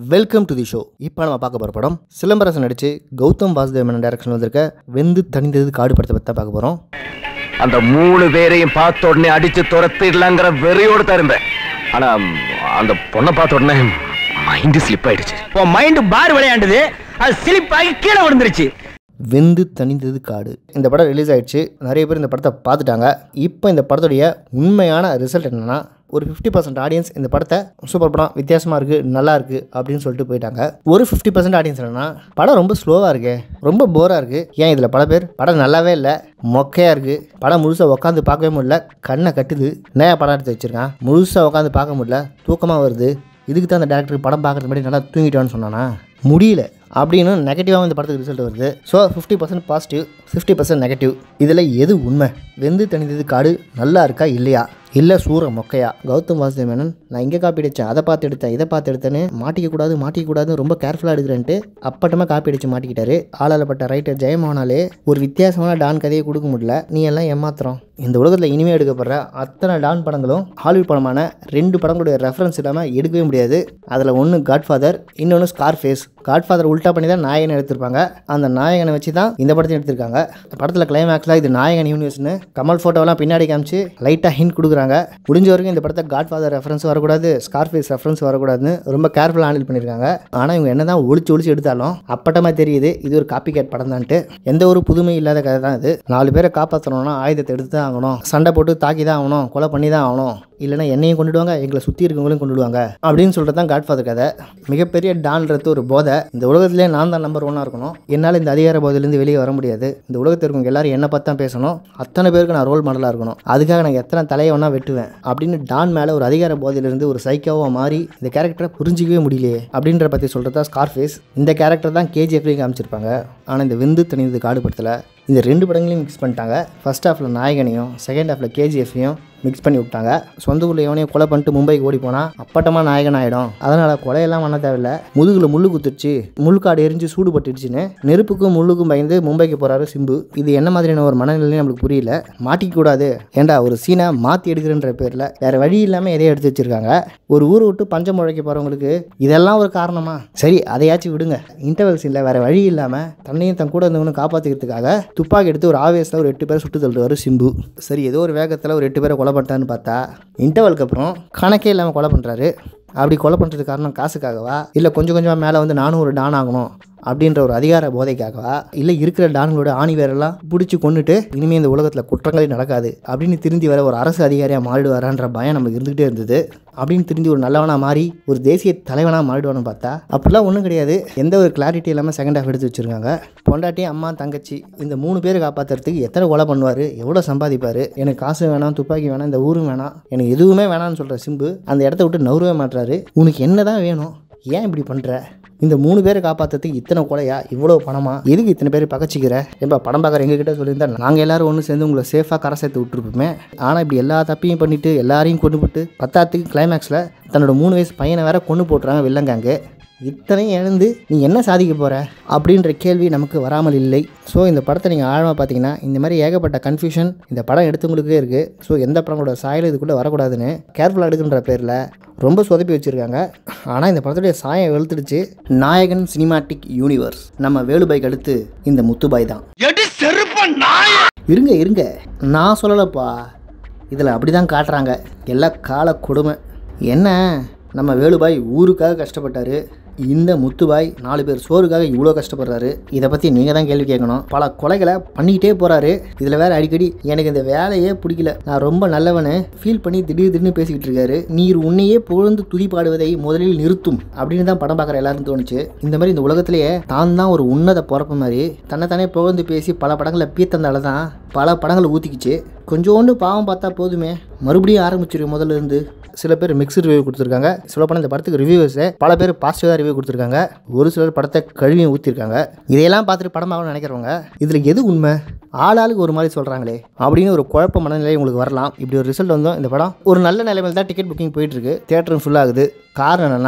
Welcome to the show இப்போ நம்ம பார்க்க போகிற படம் சிலம்பரசன் நடிச்சு கௌதம் வாசுதேவ் மேனன் டைரக்ஷன் வந்திருக்க வெந்து தணிந்தது காடு படத்தை பற்றி தான் பார்க்க போகிறோம் அந்த மூணு பேரையும் பார்த்த உடனே அடிச்சு துரத்திடலாங்கிற வெறியோடு தான் இருந்தேன் ஆனா அந்த பொண்ணை பார்த்த உடனே மைண்ட் ஸ்லிப் ஆயிடுச்சு உன் மைண்ட் பார் விளையாண்டுது அது ஸ்லிப் ஆகி கீழே விழுந்துருச்சு வெந்து தணிந்தது காடு இந்த படம் ரிலீஸ் ஆயிடுச்சு நிறைய பேர் இந்த படத்தை பார்த்துட்டாங்க இப்போ இந்த படத்துடைய உண்மையான ரிசல்ட் என்னன்னா ஒரு ஃபிஃப்டி பர்சன்ட் ஆடியன்ஸ் இந்த படத்தை சூப்பர் படம் வித்தியாசமாக இருக்குது நல்லா இருக்குது அப்படின்னு சொல்லிட்டு போயிட்டாங்க ஒரு ஃபிஃப்டி பர்சன்ட் ஆடியன்ஸ் என்னன்னா படம் ரொம்ப ஸ்லோவாக இருக்கு ரொம்ப போராக இருக்குது ஏன் இதில் பல பேர் படம் நல்லாவே இல்லை மொக்கையாக இருக்குது படம் முழுசாக உட்காந்து பார்க்கவே முடியல கண்ணை கட்டுது நிறையா படம் எடுத்து வச்சுருக்கான் முழுசாக உட்காந்து பார்க்க முடியல தூக்கமாக வருது இதுக்கு தான் அந்த டேரக்டர் படம் பார்க்கறது முன்னாடி நல்லா தூங்கிட்டோன்னு சொன்னானா முடியல அப்படின்னு நெகட்டிவாக இந்த படத்துக்கு ரிசல்ட் வருது so fifty percent positive fifty percent negative இதில் எது உண்மை வெந்து தணிந்தது காடு நல்லா இருக்கா இல்லையா இல்லை சூற மொக்கையா கௌதம் வாசுதேவ் மேனன் நான் இங்கே காப்பி அடித்தேன் அதை பார்த்து எடுத்தேன் இதை பார்த்து எடுத்தேன்னு மாட்டிக்க கூடாது மாட்டிக்க கூடாதுன்னு ரொம்ப கேர்ஃபுல்லாக எடுக்கிறேன்ட்டு அப்பட்டமாக காப்பி அடித்து மாட்டிக்கிட்டாரு ஆளாளப்பட்ட ரைட்டர் ஜெயமோகனாலே ஒரு வித்தியாசமான டான் கதையை கொடுக்க முடியல நீ எல்லாம் ஏமாத்துறோம் இந்த உலகத்தில் இனிமே எடுக்கப்படுற அத்தனை டான் படங்களும் ஹாலிவுட் படமான ரெண்டு படங்களுடைய ரெஃபரன்ஸ் இல்லாமல் எடுக்கவே முடியாது அதில் ஒன்று காட்ஃபாதர் இன்னொன்று ஸ்கார் ஃபேஸ் காட்ஃபாதர் உல்ட்டா பண்ணி தான் நாயகனை எடுத்திருப்பாங்க அந்த நாயகனை வச்சு தான் இந்த படத்தையும் எடுத்திருக்காங்க படத்தில் கிளைமேக்ஸில் இது நாயகன் யூனிவர்ஸ்னு கமல் ஃபோட்டோவெல்லாம் பின்னாடி காமிச்சு லைட்டாக ஹிண்ட் கொடுக்குறாங்க முடிஞ்ச வரைக்கும் இந்த படத்தை காட்ஃபாதர் ரெஃபரன்ஸ் வரக்கூடாது ஸ்கார் ஃபேஸ் ரெஃபரன்ஸ் வரக்கூடாதுன்னு ரொம்ப கேர்ஃபுல்லாக ஹேண்டில் பண்ணியிருக்காங்க ஆனால் இவங்க என்ன தான் ஒழிச்சு ஒழிச்சு எடுத்தாலும் அப்பட்டமாக தெரியுது இது ஒரு காப்பி கேட் படம் தான்ட்டு எந்த ஒரு புதுமை இல்லாத கதை தான் இது நாலு பேரை காப்பாற்றணும்னா ஆயுதத்தை எடுத்து தான் ஆகணும் சண்டை போட்டு தாக்கி தான் ஆகணும் கொலை பண்ணி தான் ஆகணும் இல்லைன்னா என்னையும் கொண்டுடுவாங்க எங்களை சுற்றி இருக்கவங்களையும் கொண்டுடுவாங்க அப்படின்னு சொல்கிறது தான் காட்ஃபாதர் கதை மிகப்பெரிய டான்றது ஒரு போதை இந்த உலகத்திலே நான் தான் நம்பர் ஒன்னாக இருக்கணும் என்னால் இந்த அதிகார போதையிலேருந்து வெளியே வர முடியாது இந்த உலகத்தில் இருக்கவங்க எல்லாரும் என்னை பார்த்து தான் பேசணும் அத்தனை பேருக்கு நான் ரோல் மாடலாக இருக்கணும் அதுக்காக நான் எத்தனை தலையை வேணா வெட்டுவேன் அப்படின்னு டான் மேலே ஒரு அதிகார போதையிலிருந்து ஒரு சைக்காவாக மாறி இந்த கேரக்டரை புரிஞ்சிக்கவே முடியலையே அப்படின்ற பற்றி சொல்கிறதா ஸ்கார்ஃபேஸ் இந்த கேரக்டர் தான் கேஜிஎஃப்லேயும் காமிச்சிருப்பாங்க ஆனால் இந்த வெந்து தணிந்தது காடு படத்தில் இந்த ரெண்டு படங்களையும் மிக்ஸ் பண்ணிட்டாங்க ஃபர்ஸ்ட் ஹாஃபில் நாயகனையும் செகண்ட் ஹாஃபில் கேஜிஎஃப்பையும் மிக்ஸ் பண்ணி விட்டாங்க சொந்த ஊரில் எவனையும் கொலை பண்ணிட்டு மும்பைக்கு ஓடி போனால் அப்பட்டமாக நாயகன் ஆகிடும் அதனால் கொலையெல்லாம் பண்ண தேவையில்ல முதுகில் முள்ளு குத்துருச்சு முள்காடு எரிஞ்சு சூடு பட்டுடுச்சுன்னு நெருப்புக்கும் முள்ளுக்கும் பயந்து மும்பைக்கு போகிறாரு சிம்பு இது என்ன மாதிரியான ஒரு மனநிலையும் நம்மளுக்கு புரியல மாட்டிக்க கூடாது ஏண்டா ஒரு சீனை மாற்றி எடுக்கிறன்ற பேரில் வேறு வழி இல்லாமல் எதையும் எடுத்து வச்சிருக்காங்க ஒரு ஊரை விட்டு பஞ்சம் முழைக்க போகிறவங்களுக்கு இதெல்லாம் ஒரு காரணமா சரி அதையாச்சும் விடுங்க இன்டர்வல் சீனில் வேறு வழி இல்லாமல் தன்னையும் தன் கூட இருந்தவனும் காப்பாற்றிக்கிறதுக்காக துப்பாக்கி எடுத்து ஒரு ஆவேசத்தில் ஒரு எட்டு பேரை சுட்டு தள்ளுவார் சிம்பு சரி ஏதோ ஒரு வேகத்தில் ஒரு எட்டு பேரை கொலை பண்ணிட்டான்னு பார்த்தா இன்டர்வலுக்கு அப்புறம் கணக்கே இல்லாமல் கொலை பண்ணுறாரு அப்படி கொலை பண்ணுறதுக்கு காரணம் காசுக்காகவா இல்லை கொஞ்சம் கொஞ்சமாக மேலே வந்து நானும் ஒரு டான் ஆகணும் அப்படின்ற ஒரு அதிகார போதைக்காகவா இல்லை இருக்கிற டான்களோட ஆணி வேரெல்லாம் பிடிச்சி கொண்டுட்டு இனிமேல் இந்த உலகத்தில் குற்றங்களே நடக்காது அப்படின்னு திருந்தி வர ஒரு அரசு அதிகாரியாக மாறிடுவாரான்ற பயம் நமக்கு இருந்துகிட்டே இருந்தது அப்படின்னு திருந்தி ஒரு நல்லவனாக மாறி ஒரு தேசிய தலைவனாக மாறிடுவான்னு பார்த்தா அப்படிலாம் ஒன்றும் கிடையாது எந்த ஒரு கிளாரிட்டி இல்லாமல் செகண்ட் ஹாஃப் எடுத்து வச்சுருக்காங்க பொண்டாட்டி அம்மா தங்கச்சி இந்த மூணு பேரை காப்பாற்றுறதுக்கு எத்தனை கொலை பண்ணுவார் எவ்வளோ சம்பாதிப்பார் எனக்கு காசு வேணாம் துப்பாக்கி வேணாம் இந்த ஊரும் வேணாம் எனக்கு எதுவுமே வேணாம்னு சொல்கிற சிம்பு அந்த இடத்த விட்டு நவுறவே மாட்டுறாரு உனக்கு என்ன தான் வேணும் ஏன் இப்படி பண்ணுற இந்த மூணு பேரை காப்பாற்றுறதுக்கு இத்தனை கொலையா இவ்வளோ பணமா எதுக்கு இத்தனை பேர் பகச்சிக்கிற ஏன்பா படம் பார்க்குற எங்ககிட்ட சொல்லியிருந்தா நாங்கள் எல்லாரும் ஒன்று சேர்ந்து உங்களை சேஃபாக கரை சேர்த்து விட்டுருப்போமே ஆனால் இப்படி எல்லா தப்பையும் பண்ணிட்டு எல்லாரையும் கொண்டு போட்டு பத்தாத்துக்கு கிளைமேக்ஸில் தன்னோட மூணு வயசு பையனை வேற கொண்டு போட்டுறாங்க வில்லங்காங்க இத்தனையும் இழந்து நீ என்ன சாதிக்க போகிற அப்படின்ற கேள்வி நமக்கு வராமல் இல்லை ஸோ இந்த படத்தை நீங்கள் ஆழமாக பார்த்தீங்கன்னா இந்த மாதிரி ஏகப்பட்ட கன்ஃபியூஷன் இந்த படம் எடுத்தவங்களுக்கே இருக்குது ஸோ எந்த படங்களோட சாயல் இதுக்குள்ளே வரக்கூடாதுன்னு கேர்ஃபுல்லாக எடுக்குன்ற பேரில் ரொம்ப சொதப்பி வச்சுருக்காங்க ஆனால் இந்த படத்துடைய சாயம் வெளுத்துடுச்சு நாயகன் சினிமாட்டிக் யூனிவர்ஸ் நம்ம வேலுபாய்க்கு அடுத்து இந்த முத்துபாய் தான் எடி செருப்ப நாய இருங்க இருங்க நான் சொல்லலப்பா இதில் அப்படி தான் காட்டுறாங்க எல்லாம் கால கொடுமை என்ன நம்ம வேலுபாய் ஊருக்காக கஷ்டப்பட்டாரு இந்த முத்துபாய் நாலு பேர் சோறுக்காக இவ்வளோ கஷ்டப்படுறாரு இதை பற்றி நீங்கள் தான் கேள்வி கேட்கணும் பல கொலைகளை பண்ணிக்கிட்டே போகிறாரு இதில் வேற அடிக்கடி எனக்கு இந்த வேலையே பிடிக்கல நான் ரொம்ப நல்லவனு ஃபீல் பண்ணி திடீர் திடீர்னு பேசிக்கிட்டு இருக்காரு நீர் உன்னையே புகழ்ந்து துதி பாடுவதை முதலில் நிறுத்தும் அப்படின்னு தான் படம் பார்க்குற எல்லாரும் தோணுச்சு இந்த மாதிரி இந்த உலகத்திலேயே தான் தான் ஒரு உன்னத பிறப்பு மாதிரி தன்னைத்தானே புகழ்ந்து பேசி பல படங்களை பீத்தந்தால தான் பல படங்களை ஊற்றிக்கிச்சு கொஞ்சோண்டு பாவம் பார்த்தா போதுமே மறுபடியும் ஆரம்பிச்சிரு முதல்ல இருந்து சில பேர் மிக்ஸ்டு ரிவ்யூ கொடுத்துருக்காங்க சொல்ல போனால் இந்த படத்துக்கு ரிவ்யூவர்ஸே பல பேர் பாசிட்டிவாக ரிவ்யூ கொடுத்துருக்காங்க ஒரு சிலர் படத்தை கழுவியும் ஊற்றிருக்காங்க இதையெல்லாம் பார்த்துட்டு படமாகணும்னு நினைக்கிறவங்க இதில் எது உண்மை ஆளாளுக்கு ஒரு மாதிரி சொல்கிறாங்களே அப்படின்னு ஒரு குழப்ப மனநிலை உங்களுக்கு வரலாம் இப்படி ஒரு ரிசல்ட் வந்தோம் இந்த படம் ஒரு நல்ல நிலைமையில் தான் டிக்கெட் புக்கிங் போயிட்டுருக்கு தேட்டரும் ஃபுல்லாகுது காரணம் என்னென்னா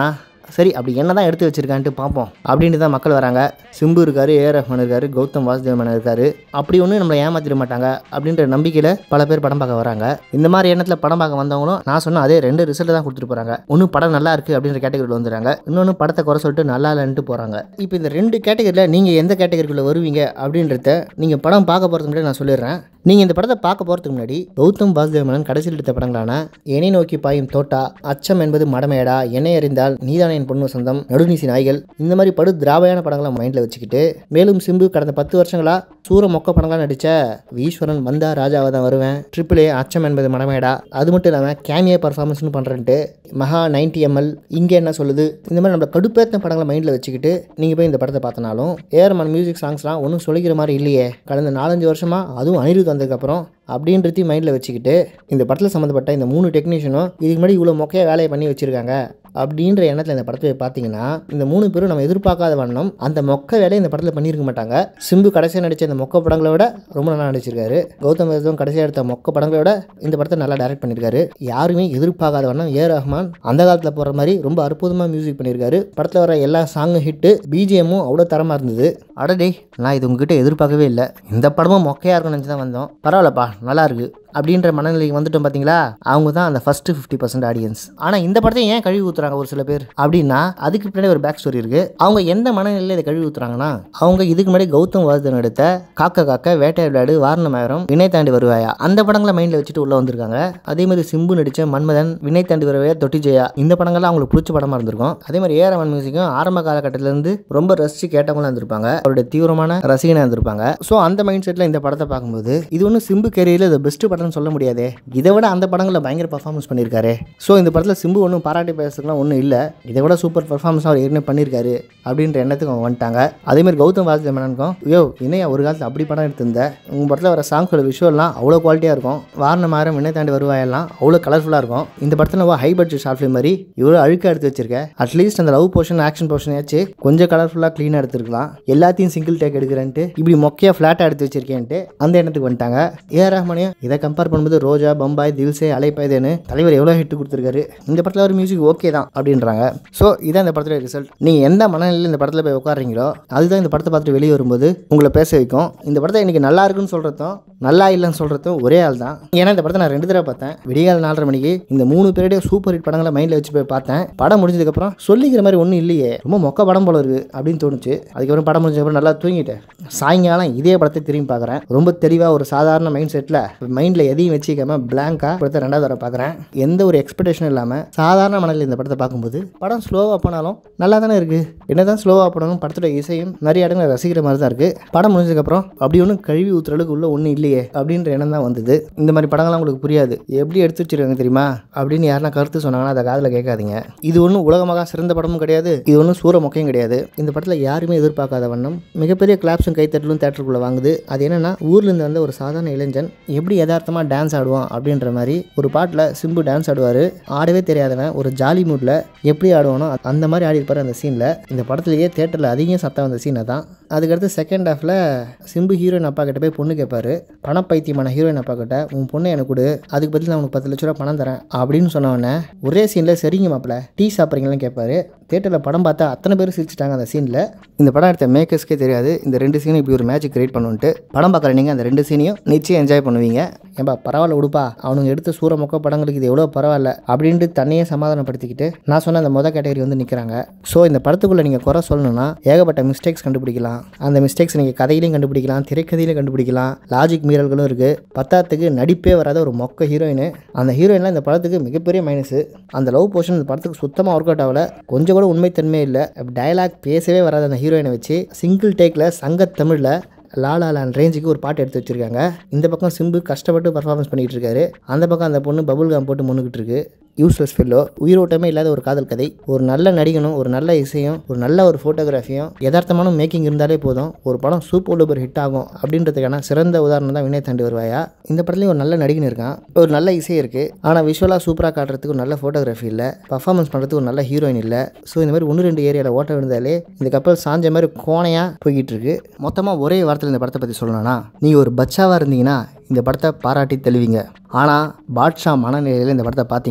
சரி அப்படி என்ன தான் எடுத்து வச்சிருக்கான்ட்டு பார்ப்போம் அப்படின்ட்டு தான் மக்கள் வராங்க சிம்பு இருக்காரு ஏஆர் ரஹ்மான் இருக்காரு கௌதம் வாசுதேவ் மேனன் இருக்காரு அப்படி ஒன்றும் நம்மளை ஏமாத்திட மாட்டாங்க அப்படின்ற நம்பிக்கையில் பல பேர் படம் பார்க்க வராங்க இந்த மாதிரி எண்ணத்தில் படம் பார்க்க வந்தவங்களும் நான் சொன்ன அதே ரெண்டு ரிசல்ட் தான் கொடுத்துட்டு போகிறாங்க ஒன்று படம் நல்லா இருக்குது அப்படின்ற கேட்டகரியில் வந்துடுறாங்க இன்னொன்று படத்தை குறை சொல்லிட்டு நல்லா இல்லைன்ட்டு போகிறாங்க இப்போ இந்த ரெண்டு கேட்டகரியில் நீங்கள் எந்த கேட்டகரிக்குள்ளே வருவீங்க அப்படின்றத நீங்கள் படம் பார்க்க போகிறதுக்கு முன்னாடி நான் சொல்லிடுறேன் நீங்கள் இந்த படத்தை பார்க்க போகிறதுக்கு முன்னாடி கௌதம் வாசுதேவ் மேனன் கடைசியில் எடுத்த படங்களான என்னை நோக்கி பாயும் தோட்டா அச்சம் என்பது மடமேடா என்னை அறிந்தால் நீதான என் பொண்ணு சொந்தம் நடுநீசி நாய்கள் இந்த மாதிரி படு திராவையான படங்களை மைண்டில் வச்சுக்கிட்டு மேலும் சிம்பு கடந்த பத்து வருஷங்களா சூர மொக்க படங்களாக நடித்த ஈஸ்வரன் வந்தா ராஜாவை தான் வருவேன் ட்ரிபிள் ஏ அச்சம் என்பது மடமேடா அது மட்டும் இல்லாமல் கேமியா பர்ஃபார்மன்ஸ்னு பண்ணுறேன்ட்டு மகா 90 எம்எல் இங்கே என்ன சொல்லுது இந்த மாதிரி நம்மளை கடுப்பேற்ற படங்களை மைண்டில் வச்சுக்கிட்டு நீங்கள் போய் இந்த படத்தை பார்த்தனாலும் ஏஆர்மன் மியூசிக் சாங்ஸ்லாம் ஒன்றும் சொல்லிக்கிற மாதிரி இல்லையே கடந்த நாலஞ்சு வருஷமாக அதுவும் அனிருத் வந்ததுக்கப்புறம் அப்படின்றதையும் மைண்டில் வச்சுக்கிட்டு இந்த படத்தில் சம்மந்தப்பட்ட இந்த மூணு டெக்னீஷியனும் இதுக்கு முன்னாடி இவ்வளோ மொக்கையாக வேலையை பண்ணி வச்சுருக்காங்க அப்படின்ற எண்ணத்தில் இந்த படத்தை பார்த்தீங்கன்னா இந்த மூணு பேரும் நம்ம எதிர்பார்க்காத வண்ணம் அந்த மொக்க வேலையை இந்த படத்தில் பண்ணியிருக்க மாட்டாங்க சிம்பு கடைசியாக நடித்த இந்த மொக்க படங்களை விட ரொம்ப நல்லா நடிச்சிருக்காரு கௌதம் வேதம் கடைசியாக எடுத்த மொக்க படங்களை விட இந்த படத்தை நல்லா டைரக்ட் பண்ணியிருக்காரு யாருமே எதிர்பார்க்காத வண்ணம் ஏ ரஹ்மான் அந்த காலத்தில் போகிற மாதிரி ரொம்ப அற்புதமாக மியூசிக் பண்ணியிருக்காரு படத்தில் வர எல்லா சாங்கும் ஹிட்டு பிஜிஎம்மும் அவ்வளோ தரமாக இருந்தது அடடே நான் இது உங்ககிட்ட எதிர்பார்க்கவே இல்லை இந்த படமும் மொக்கையாக இருக்கும்னு நினச்சி தான் வந்தோம் பரவாயில்லப்பா நல்லா இருக்கு அப்படின்ற மனநிலைக்கு வந்துட்டோம் பார்த்தீங்களா அவங்க தான் அந்த ஃபஸ்ட்டு ஃபிஃப்டி பர்சன்ட் ஆடியன்ஸ் ஆனால் இந்த படத்தை ஏன் கழுவி ஊற்றுறாங்க ஒரு சில பேர் அப்படின்னா அதுக்கு பின்னாடி ஒரு பேக் ஸ்டோரி இருக்குது அவங்க எந்த மனநிலையில் இதை கழுவி ஊற்றுறாங்கன்னா அவங்க இதுக்கு முன்னாடி கௌதம் வாசுதன் எடுத்த காக்க காக்க வேட்டை விளையாடு வாரணமேரம் வினை தாண்டி வருவாயா அந்த படங்களை மைண்டில் வச்சுட்டு உள்ளே வந்திருக்காங்க அதே மாதிரி சிம்பு நடித்த மன்மதன் வினை தாண்டி வருவாயா தொட்டி ஜெயா இந்த படங்கள்லாம் அவங்களுக்கு பிடிச்ச படமாக இருந்திருக்கும் அதே மாதிரி ஏஆர்எம் மியூசிக்கும் ஆரம்ப காலகட்டத்திலேருந்து ரொம்ப ரசித்து கேட்டவங்களாம் இருந்திருப்பாங்க அவருடைய தீவிரமான ரசிகனாக இருந்திருப்பாங்க ஸோ அந்த மைண்ட் செட்டில் இந்த படத்தை பார்க்கும்போது இது ஒன்றும் சிம்பு கேரியரில் இது பெஸ்ட் படம்னு சொல்ல முடியாதே இதை விட அந்த படங்களில் பயங்கர பர்ஃபார்மன்ஸ் பண்ணியிருக்காரு ஸோ இந்த படத்தில் சிம்பு ஒன்றும் பாராட்டி பேசுறதுக்குலாம் ஒன்றும் இல்லை இதை விட சூப்பர் பர்ஃபார்மன்ஸ் அவர் ஏற்கனவே பண்ணியிருக்காரு அப்படின்ற எண்ணத்துக்கு அவங்க வந்துட்டாங்க அதே மாதிரி கௌதம் வாசுதேவ் மேனனுக்கும் ஐயோ என்னையா ஒரு காலத்தில் அப்படி படம் எடுத்திருந்தேன் உங்கள் படத்தில் வர சாங்ஸோட விஷுவல்லாம் அவ்வளோ குவாலிட்டியாக இருக்கும் வாரண மாறம் விண்ணை தாண்டி வருவாயெல்லாம் அவ்வளோ கலர்ஃபுல்லாக இருக்கும் இந்த படத்தில் ஹை பட்ஜெட் ஷார்ட் ஃபிலிம் மாதிரி இவ்வளோ அழுக்காக எடுத்து வச்சிருக்கேன் அட்லீஸ்ட் அந்த லவ் போர்ஷன் ஆக்ஷன் போர்ஷனாச்சு கொஞ்சம் கலர்ஃபுல்லாக க்ளீனாக எடுத்துருக்கலாம் எல்லாத்தையும் சிங்கிள் டேக் எடுக்கிறேன்ட்டு இப்படி மொக்கையாக ஃப்ளாட்டாக எடுத்து வச்சிருக்கேன்ட்டு அந்த எண்ணத்துக்கு வந்துட்டாங்க ஏ ரஹ்மானியும் இதை கம்பேர் பண்ணும்போது ரோஜா பம்பாய் தில்சே அலைப்பாய்தேன்னு தலைவர் எவ்வளோ ஹிட் கொடுத்துருக்காரு இந்த படத்தில் ஒரு மியூசிக் ஓகே தான் அப்படின்றாங்க ஸோ இதான் இந்த படத்தோட ரிசல்ட் நீங்கள் எந்த மனநிலையில் இந்த படத்தில் போய் உட்காடுறீங்களோ அதுதான் இந்த படத்தை பார்த்துட்டு வெளியே வரும்போது உங்களை பேச வைக்கும் இந்த படத்தை இன்னைக்கு நல்லா இருக்குன்னு சொல்கிறதும் நல்லா இல்லைன்னு சொல்கிறதும் ஒரே ஆள் தான் ஏன்னா இந்த படத்தை நான் ரெண்டு தடவை பார்த்தேன் விடிகால நாலரை மணிக்கு இந்த மூணு பேருடைய சூப்பர் ஹிட் படங்களை மைண்டில் வச்சு போய் பார்த்தேன் படம் முடிஞ்சதுக்கப்புறம் சொல்லிக்கிற மாதிரி ஒன்றும் இல்லையே ரொம்ப மொக்க படம் போல இருக்கு அப்படின்னு தோணுச்சு அதுக்கப்புறம் படம் முடிஞ்சதுக்கப்புறம் நல்லா தூங்கிட்டேன் சாயங்காலம் இதே படத்தை திரும்பி பார்க்குறேன் ரொம்ப தெளிவாக ஒரு சாதாரண மைண்ட் செட்டில் மைண்டில் எதையும் வச்சுக்காம பிளாங்காக படத்தை ரெண்டாவது தடவை பார்க்குறேன் எந்த ஒரு எக்ஸ்பெக்டேஷன் இல்லாமல் சாதாரண மனதில் இந்த படத்தை பார்க்கும்போது படம் ஸ்லோவாக போனாலும் நல்லா தானே இருக்குது என்ன தான் ஸ்லோவாக போனாலும் படத்தோட இசையும் நிறைய இடங்களை ரசிக்கிற மாதிரி தான் இருக்குது படம் முடிஞ்சதுக்கப்புறம் அப்படி ஒன்றும் கழுவி ஊற்றுற அளவுக்கு உள்ள ஒன்றும் இல்லையே அப்படின்ற எண்ணம் தான் வந்தது இந்த மாதிரி படங்கள்லாம் உங்களுக்கு புரியாது எப்படி எடுத்து வச்சிருக்காங்க தெரியுமா அப்படின்னு யாருன்னா கருத்து சொன்னாங்கன்னா அதை காதில் கேட்காதீங்க இது ஒன்றும் உலகமாக சிறந்த படமும் கிடையாது இது ஒன்றும் சூர மொக்கையும் கிடையாது இந்த படத்தில் யாருமே எதிர்பார்க்காத வண்ணம் மிகப்பெரிய கிளாப்ஸும் கைத்தட்டலும் தேட்டருக்குள்ளே வாங்குது அது என்னன்னா ஊர்லேருந்து வந்த ஒரு சாதாரண இளைஞன் எப்படி யதார்த்தமாக டான்ஸ் ஆடுவான் அப்படின்ற மாதிரி ஒரு பாட்டில் சிம்பு டான்ஸ் ஆடுவார் ஆடவே தெரியாதவன் ஒரு ஜாலி மூடில் எப்படி ஆடுவானோ அந்த மாதிரி ஆடிருப்பார் அந்த சீனில் இந்த படத்துலேயே தேட்டரில் அதிகம் சத்தம் வந்த சீனை தான் அதுக்கடுத்து செகண்ட் ஹாஃபில் சிம்பு ஹீரோயின் அப்பா கிட்ட போய் பொண்ணு கேட்பாரு பணப்பைத்தியமான ஹீரோயின் அப்பா கிட்ட உன் பொண்ணை எனக்கு கொடு அதுக்கு பதில் நான் உனக்கு பத்து லட்ச ரூபா பணம் தரேன் அப்படின்னு சொன்னவொடனே ஒரே சீனில் சரிங்க மாப்பிள்ள டீ சாப்பிட்றீங்களான்னு கேட்பாரு தேட்டரில் படம் பார்த்தா அத்தனை பேர் சிரிச்சிட்டாங்க அந்த சீனில் இந்த படம் எடுத்த மேக்கர்ஸ்க்கே தெரியாது இந்த ரெண்டு சீனும் இப்படி ஒரு மேஜிக் கிரியேட் பண்ணுன்ட்டு படம் பார்க்குற நீங்கள் அந்த ரெண்டு சீனையும் நிச்சயம் என்ஜாய் பண்ணுவீங்க ஏன்பா பரவாயில்ல விடுப்பா அவனுங்க எடுத்த சூர மொக்க படங்களுக்கு இது எவ்வளோ பரவாயில்ல அப்படின்ட்டு தன்னையே சமாதானப்படுத்திக்கிட்டு நான் சொன்ன அந்த மொதல் கேட்டகரி வந்து நிற்கிறாங்க ஸோ இந்த படத்துக்குள்ளே நீங்கள் குறை சொல்லணும்னா ஏகப்பட்ட மிஸ்டேக்ஸ் கண்டுபிடிக்கலாம் அந்த மிஸ்டேக்ஸ் நீங்கள் கதையிலையும் கண்டுபிடிக்கலாம் திரைக்கதையிலையும் கண்டுபிடிக்கலாம் லாஜிக் மீறல்களும் இருக்குது பத்தாத்துக்கு நடிப்பே வராத ஒரு மொக்க ஹீரோயின் அந்த ஹீரோயின்லாம் இந்த படத்துக்கு மிகப்பெரிய மைனஸு அந்த லவ் போர்ஷன் இந்த படத்துக்கு சுத்தமாக ஒர்க் அவுட் ஆகல கொஞ்சம் கூட உண்மைத்தன்மையே இல்லை டயலாக் பேசவே வராத அந்த ஹீரோயினை வச்சு சிங்கிள் டேக்கில் சங்கத் தமிழில் லாலா லான் ரேஞ்சுக்கு ஒரு பாட்டு எடுத்து வச்சிருக்காங்க இந்த பக்கம் சிம்பு கஷ்டப்பட்டு பர்ஃபார்மன்ஸ் பண்ணிட்டு இருக்காரு அந்த பக்கம் அந்த பொண்ணு பபுல் காம் போட்டு முன்னுக்கிட்டு இருக்கு யூஸ்லெஸ் ஃபெல்லோ உயிரோட்டமே இல்லாத ஒரு காதல் கதை ஒரு நல்ல நடிகனும் ஒரு நல்ல இசையும் ஒரு நல்ல ஒரு ஃபோட்டோகிராஃபியும் யதார்த்தமான மேக்கிங் இருந்தாலே போதும் ஒரு படம் சூப்பர் டூப்பர் ஹிட் ஆகும் அப்படின்றதுக்கான சிறந்த உதாரணம் தான் வினய் தாண்டி வருவாயா இந்த படத்துலையும் ஒரு நல்ல நடிகன் இருக்கான் ஒரு நல்ல இசை இருக்குது ஆனால் விஷுவலாக சூப்பராக காட்டுறதுக்கு ஒரு நல்ல ஃபோட்டோகிராஃபி இல்லை பர்ஃபார்மன்ஸ் பண்ணுறதுக்கு ஒரு நல்ல ஹீரோயின் இல்லை ஸோ இந்த மாதிரி ஒன்று ரெண்டு ஏரியாவில் ஓட்ட விழுந்தாலே இந்த கப்பல் சாஞ்ச மாதிரி கோணையாக போய்கிட்டு இருக்கு மொத்தமாக ஒரே வாரத்தில் இந்த படத்தை பற்றி சொல்லணும்னா நீங்கள் ஒரு பச்சாவாக இருந்தீங்கன்னா இந்த படத்தை பாராட்டி தெளிவீங்க ஆனால் பாட்ஷா மனநிலையில் இந்த படத்தை பார்த்தீங்கன்னா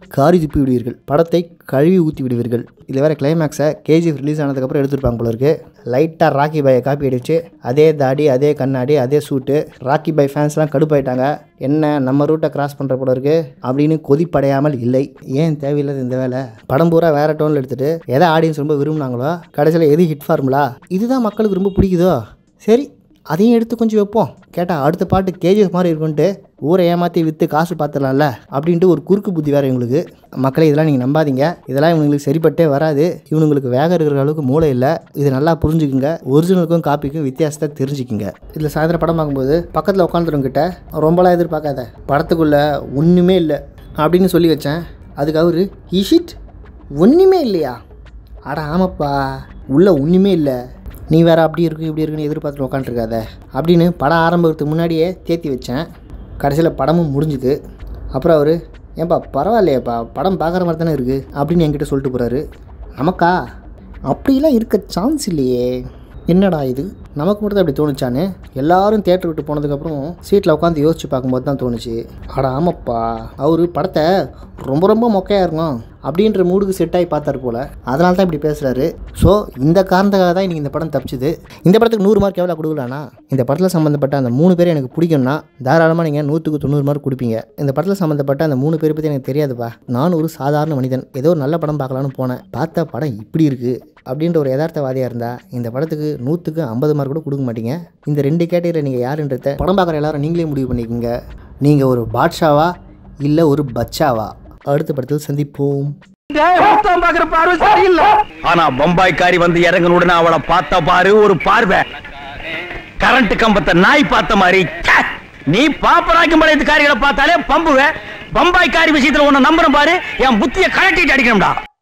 காரி துப்பி விடுவீர்கள் படத்தை கழுவி ஊற்றி விடுவீர்கள் இதில் வேறு கிளைமேக்ஸை கேஜிஎஃப் ரிலீஸ் ஆனதுக்கப்புறம் எடுத்துருப்பாங்க போல இருக்கு லைட்டாக ராக்கி பாயை காப்பி அடிச்சு அதே தாடி அதே கண்ணாடி அதே சூட்டு ராக்கி பாய் ஃபேன்ஸ்லாம் கடுப்பாயிட்டாங்க என்ன நம்ம ரூட்டை கிராஸ் பண்ணுற போல இருக்கு அப்படின்னு கொதிப்படையாமல் இல்லை ஏன் தேவையில்லாத இந்த வேலை படம் பூரா வேற டோனில் எடுத்துட்டு எதை ஆடியன்ஸ் ரொம்ப விரும்புனாங்களோ கடைசியில் எது ஹிட் ஃபார்முலா இதுதான் மக்களுக்கு ரொம்ப பிடிக்குதோ சரி அதையும் எடுத்து கொஞ்சம் வைப்போம் கேட்டால் அடுத்த பாட்டு கேஜிஎஃப் மாதிரி இருக்குன்ட்டு ஊரை ஏமாற்றி விற்று காசு பார்த்துடலாம்ல அப்படின்ட்டு ஒரு குறுக்கு புத்தி வேறு இவங்களுக்கு மக்களை இதெல்லாம் நீங்கள் நம்பாதீங்க இதெல்லாம் இவங்களுக்கு சரிப்பட்டே வராது இவனுங்களுக்கு வேக இருக்கிற அளவுக்கு மூளை இல்லை இது நல்லா புரிஞ்சுக்குங்க ஒரிஜினலுக்கும் காப்பிக்கும் வித்தியாசத்தை தெரிஞ்சுக்குங்க இதில் சாயந்தரம் படம் பார்க்கும்போது பக்கத்தில் உட்காந்துருங்கிட்ட ரொம்பலாம் எதிர்பார்க்காத படத்துக்குள்ளே ஒன்றுமே இல்லை அப்படின்னு சொல்லி வச்சேன் அதுக்கு அவரு இஷிட் ஒன்றுமே இல்லையா அட ஆமாப்பா உள்ள ஒன்றுமே இல்லை நீ வேற அப்படி இருக்கு இப்படி இருக்குன்னு எதிர்பார்த்துட்டு உட்காந்துருக்காத அப்படின்னு படம் ஆரம்பிக்கிறதுக்கு முன்னாடியே தேத்தி வச்சேன் கடைசியில் படமும் முடிஞ்சுது அப்புறம் அவர் ஏன்பா பரவாயில்லையேப்பா படம் பார்க்குற மாதிரி தானே இருக்குது அப்படின்னு என்கிட்ட சொல்லிட்டு போகிறாரு நமக்கா அப்படிலாம் இருக்க சான்ஸ் இல்லையே என்னடா இது நமக்கு மட்டும் தான் அப்படி தோணுச்சான்னு எல்லாரும் தேட்டர் விட்டு போனதுக்கப்புறம் சீட்டில் உட்காந்து யோசிச்சு பார்க்கும்போது தான் தோணுச்சு அட ஆமாப்பா அவர் படத்தை ரொம்ப ரொம்ப மொக்கையாக இருக்கும் அப்படின்ற மூடுக்கு செட் ஆகி பார்த்தாரு போல் அதனால தான் இப்படி பேசுகிறாரு ஸோ இந்த காரணத்துக்காக தான் இன்றைக்கி இந்த படம் தப்பிச்சுது இந்த படத்துக்கு நூறு மார்க் எவ்வளோ கொடுக்கலான்னா இந்த படத்தில் சம்மந்தப்பட்ட அந்த மூணு பேர் எனக்கு பிடிக்கும்னா தாராளமாக நீங்கள் நூற்றுக்கு தொண்ணூறு மார்க் கொடுப்பீங்க இந்த படத்தில் சம்மந்தப்பட்ட அந்த மூணு பேரை பற்றி எனக்கு தெரியாதுப்பா நான் ஒரு சாதாரண மனிதன் ஏதோ ஒரு நல்ல படம் பார்க்கலான்னு போனேன் பார்த்தா படம் இப்படி இருக்குது அப்படின்ற ஒரு யதார்த்தவாதியாக இருந்தால் இந்த படத்துக்கு நூற்றுக்கு ஐம்பது மார்க் கூட கொடுக்க மாட்டீங்க இந்த ரெண்டு கேட்டகரியில் நீங்கள் யாருன்றத படம் பார்க்குற எல்லாரும் நீங்களே முடிவு பண்ணிக்கோங்க நீங்கள் ஒரு பாட்ஷாவா இல்லை ஒரு பச்சாவா அடுத்த படத்தில் சந்திப்போம் மொத்தம் பாக்குற பார்வை சரியில்லை ஆனா பம்பாய்க்காரி வந்து இறங்கின உடனே அவளை பார்த்த பாரு ஒரு பார்வை கரண்ட் கம்பத்தை நாய் பார்த்த மாதிரி ச்சே! நீ பாப்பராக்கும் பழைய காரிகளை பார்த்தாலே பம்புவ பம்பாய்க்காரி விஷயத்துல உன்னை நம்புறேன் பாரு என் புத்திய கழட்டிட்டு அடிக்கணும்டா